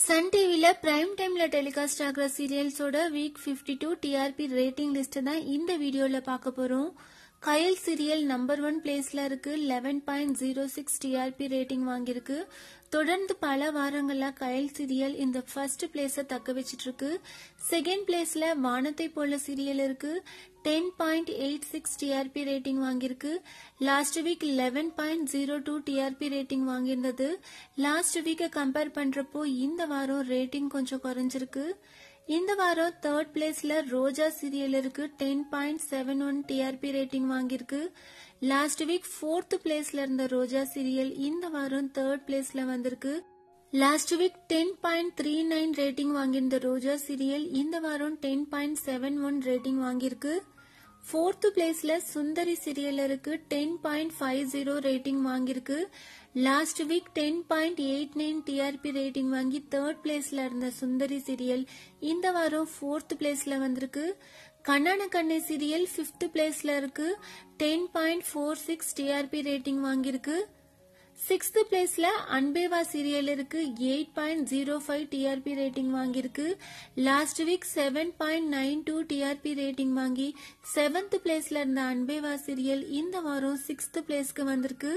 Sun டிவில prime டைம்ல telecast ஆகிற சீரியல்ஸோட week 52 two TRP rating list தான் இந்த வீடியோல பார்க்க போறோம் கயல் சீரியல் நம்பர் ஒன் பிளேஸ்ல இருக்கு eleven point zero six TRP rating வாங்கியிருக்கு தொடர்ந்து பல வாரங்களா கயல் சீரியல் இந்த ஃபர்ஸ்ட் பிளேஸ தக்க வச்சிட்டு இருக்கு செகண்ட் பிளேஸ்ல வானத்தை போல சீரியல் இருக்கு ten point eight six TRP rating வாங்கியிருக்கு last week eleven point zero two TRP rating வாங்கியிருந்தது லாஸ்ட் வீக்கை கம்பேர் பண்றப்போ இந்த வாரம் ரேட்டிங் கொஞ்சம் குறைஞ்சிருக்கு இந்த வாரம் தேர்ட் பிளேஸ்ல ரோஜா சீரியல் இருக்கு ten point seven one TRP rating வாங்கியிருக்கு லாஸ்ட் வீக் ஃபோர்த் பிளேஸ்ல இருந்த ரோஜா சீரியல் இந்த வாரம் தேர்ட் பிளேஸ்ல வந்திருக்கு last week ten point three nine rating வாங்கியிருந்த ரோஜா சீரியல் இந்த வாரம் ten point seven one rating வாங்கியிருக்கு ஃபோர்த் பிளேஸ்ல சுந்தரி சீரியல் இருக்கு ten point five zero rating வாங்கியிருக்கு last week ten point eight nine TRP rating வாங்கி தேர்ட் பிளேஸ்ல இருந்த சுந்தரி சீரியல் இந்த வாரம் ஃபோர்த் பிளேஸ்ல வந்திருக்கு கண்ணான கண்ணை சீரியல் ஃபிஃப்த் பிளேஸ்ல இருக்கு ten point four six TRP rating வாங்கியிருக்கு சிக்ஸ்த் பிளேஸ்ல அன்பேவா சீரியல் இருக்கு eight point zero five TRP rating வாங்கியிருக்கு last week seven point nine two TRP rating வாங்கி செவன்த் பிளேஸ்ல இருந்த அன்பேவா சீரியல் இந்த வாரம் சிக்ஸ்த் பிளேஸ்க்கு வந்திருக்கு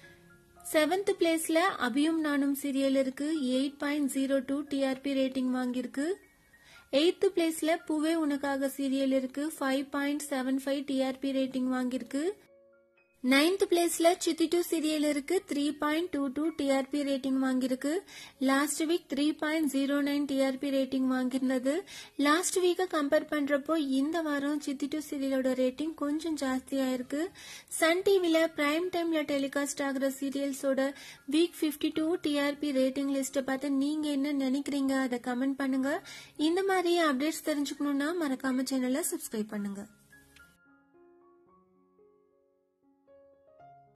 செவன்த் பிளேஸ்ல அபியும் நானும் சீரியல் இருக்கு eight point zero two TRP rating வாங்கியிருக்கு எயித்து பிளேஸ்ல பூவே உனக்காக சீரியல் இருக்கு five point seven five TRP rating வாங்கியிருக்கு நைன்த் பிளேஸ்ல சித்தி டூ சீரியல் இருக்கு three point two two TRP rating வாங்கியிருக்கு last week three point zero nine TRP rating வாங்கியிருந்தது லாஸ்ட் வீக்கை கம்பேர் பண்றப்போ இந்த வாரம் சித்தி டூ சீரியலோட ரேட்டிங் கொஞ்சம் ஜாஸ்தியா இருக்கு சன் டிவில பிரைம் டைம்ல டெலிகாஸ்ட் ஆகிற சீரியல்ஸோட வீக் 52 டூ டிஆர்பி ரேட்டிங் லிஸ்ட்டை பார்த்து நீங்க என்ன நினைக்கிறீங்க அதை கமெண்ட் பண்ணுங்க இந்த மாதிரி அப்டேட்ஸ் தெரிஞ்சுக்கணும்னா மறக்காம சேனலை சப்ஸ்கிரைப் பண்ணுங்க